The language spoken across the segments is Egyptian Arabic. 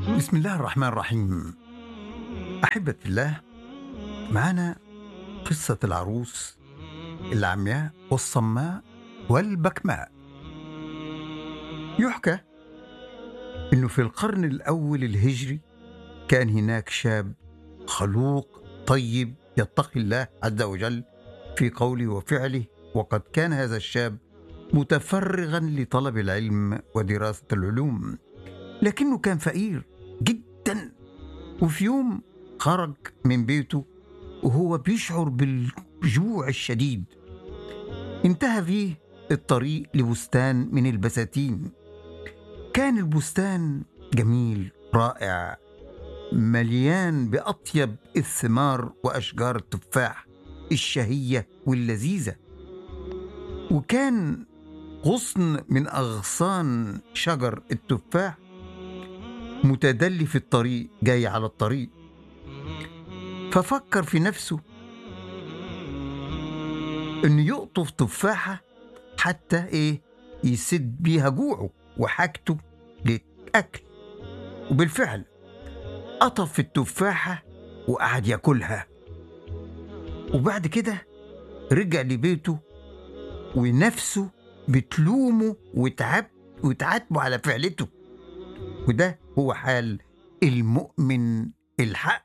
بسم الله الرحمن الرحيم أحبة الله معنا قصة العروس العمياء والصماء والبكماء يحكى أنه في القرن الأول الهجري كان هناك شاب خلوق طيب يتقي الله عز وجل في قوله وفعله وقد كان هذا الشاب متفرغا لطلب العلم ودراسة العلوم لكنه كان فقير جدا وفي يوم خرج من بيته وهو بيشعر بالجوع الشديد انتهى فيه الطريق لبستان من البساتين كان البستان جميل رائع مليان بأطيب الثمار وأشجار التفاح الشهية واللذيذة وكان غصن من أغصان شجر التفاح متدلي في الطريق جاي على الطريق ففكر في نفسه انه يقطف تفاحة حتى ايه يسد بيها جوعه وحاجته للأكل وبالفعل قطف التفاحة وقعد ياكلها وبعد كده رجع لبيته ونفسه بتلومه وتعب وتعاتبه على فعلته وده هو حال المؤمن الحق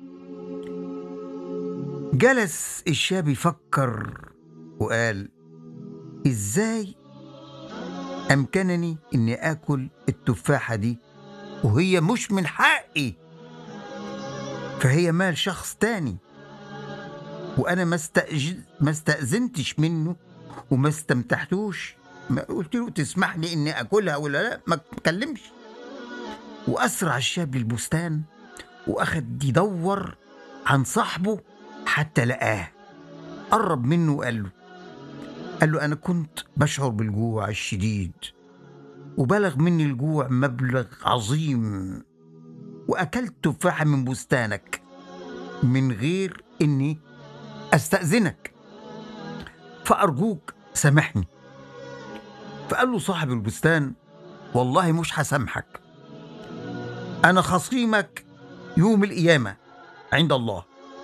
جلس الشاب يفكر وقال ازاي امكنني اني اكل التفاحه دي وهي مش من حقي فهي مال شخص تاني وانا ما استأج... ما استأذنتش منه وما استمتعتوش ما قلت له تسمح لي اني اكلها ولا لا ما اتكلمش واسرع الشاب للبستان واخد يدور عن صاحبه حتى لقاه قرب منه وقال له قال له انا كنت بشعر بالجوع الشديد وبلغ مني الجوع مبلغ عظيم واكلت تفاحه من بستانك من غير اني استاذنك فارجوك سامحني فقال له صاحب البستان والله مش هسامحك انا خصيمك يوم القيامه عند الله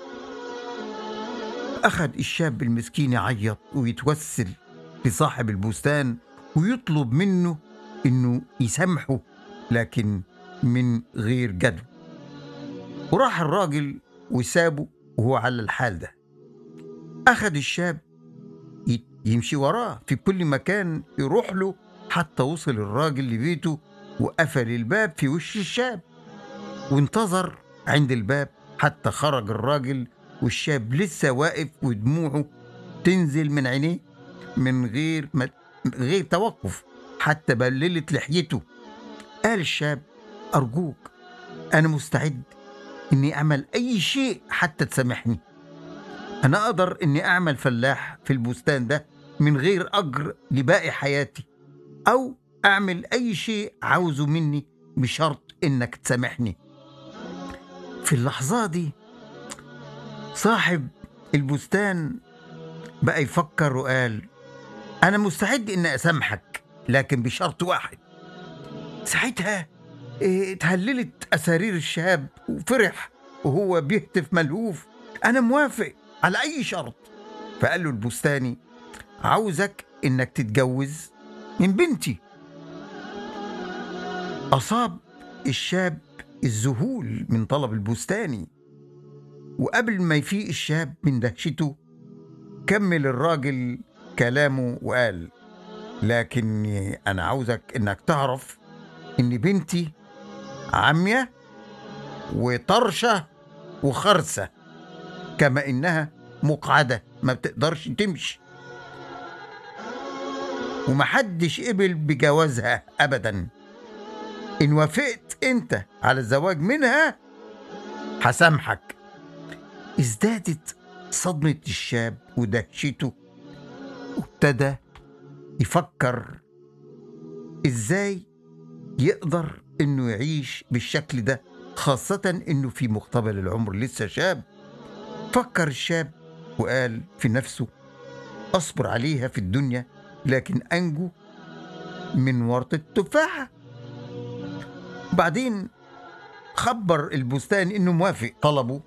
اخذ الشاب المسكين يعيط ويتوسل لصاحب البستان ويطلب منه انه يسامحه لكن من غير جدو وراح الراجل وسابه وهو على الحال ده اخذ الشاب ي- يمشي وراه في كل مكان يروح له حتى وصل الراجل لبيته وقفل الباب في وش الشاب وانتظر عند الباب حتى خرج الراجل والشاب لسه واقف ودموعه تنزل من عينيه من غير ما غير توقف حتى بللت لحيته قال الشاب أرجوك أنا مستعد إني أعمل أي شيء حتى تسامحني أنا أقدر إني أعمل فلاح في البستان ده من غير أجر لباقي حياتي أو أعمل أي شيء عاوزه مني بشرط إنك تسامحني في اللحظة دي صاحب البستان بقى يفكر وقال أنا مستعد إني أسامحك لكن بشرط واحد ساعتها إيه، اتهللت أسارير الشاب وفرح وهو بيهتف ملهوف أنا موافق على أي شرط فقال له البستاني عاوزك إنك تتجوز من بنتي أصاب الشاب الذهول من طلب البستاني وقبل ما يفيق الشاب من دهشته كمل الراجل كلامه وقال لكني أنا عاوزك إنك تعرف إن بنتي عمية وطرشة وخرسة كما إنها مقعدة ما بتقدرش تمشي ومحدش قبل بجوازها أبدا إن وافقت أنت على الزواج منها هسامحك ازدادت صدمة الشاب ودهشته وابتدى يفكر ازاي يقدر انه يعيش بالشكل ده خاصة انه في مقتبل العمر لسه شاب فكر الشاب وقال في نفسه اصبر عليها في الدنيا لكن انجو من ورطة التفاحة بعدين خبر البستان انه موافق طلبه